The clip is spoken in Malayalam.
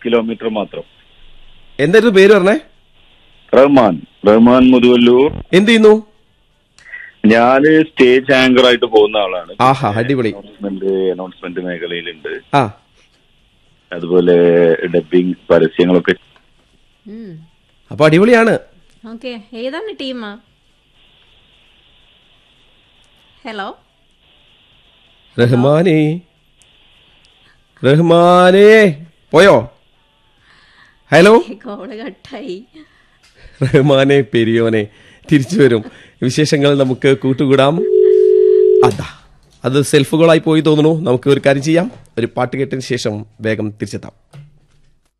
കിലോമീറ്റർ മാത്രം എന്തായിരുന്നു പേര് പറഞ്ഞേ റഹ്മാൻ റഹ്മാൻ മുതുവല്ലൂർ എന്ത് ചെയ്യുന്നു ഞാന് സ്റ്റേജ് ആങ്കർ ആയിട്ട് പോകുന്ന ആളാണ് ആഹാ അടിപൊളി അനൗൺസ്മെന്റ് അനൗൺസ്മെന്റ് മേഖലയിലുണ്ട് ആ അതുപോലെ ഡബിങ് പരസ്യങ്ങളൊക്കെ അപ്പൊ അടിപൊളിയാണ് ഓക്കെ ഏതാണ് ടീം ഹലോ റഹ്മാനേ റഹ്മാനേ പോയോ ഹലോ കോള് കട്ടായി റഹ്മാനെ പെരിയോനെ തിരിച്ചു വരും വിശേഷങ്ങൾ നമുക്ക് കൂട്ടുകൂടാം അതാ അത് സെൽഫുകളായി പോയി തോന്നുന്നു നമുക്ക് ഒരു കാര്യം ചെയ്യാം ഒരു പാട്ട് കേട്ടതിന് ശേഷം വേഗം തിരിച്ചെത്താം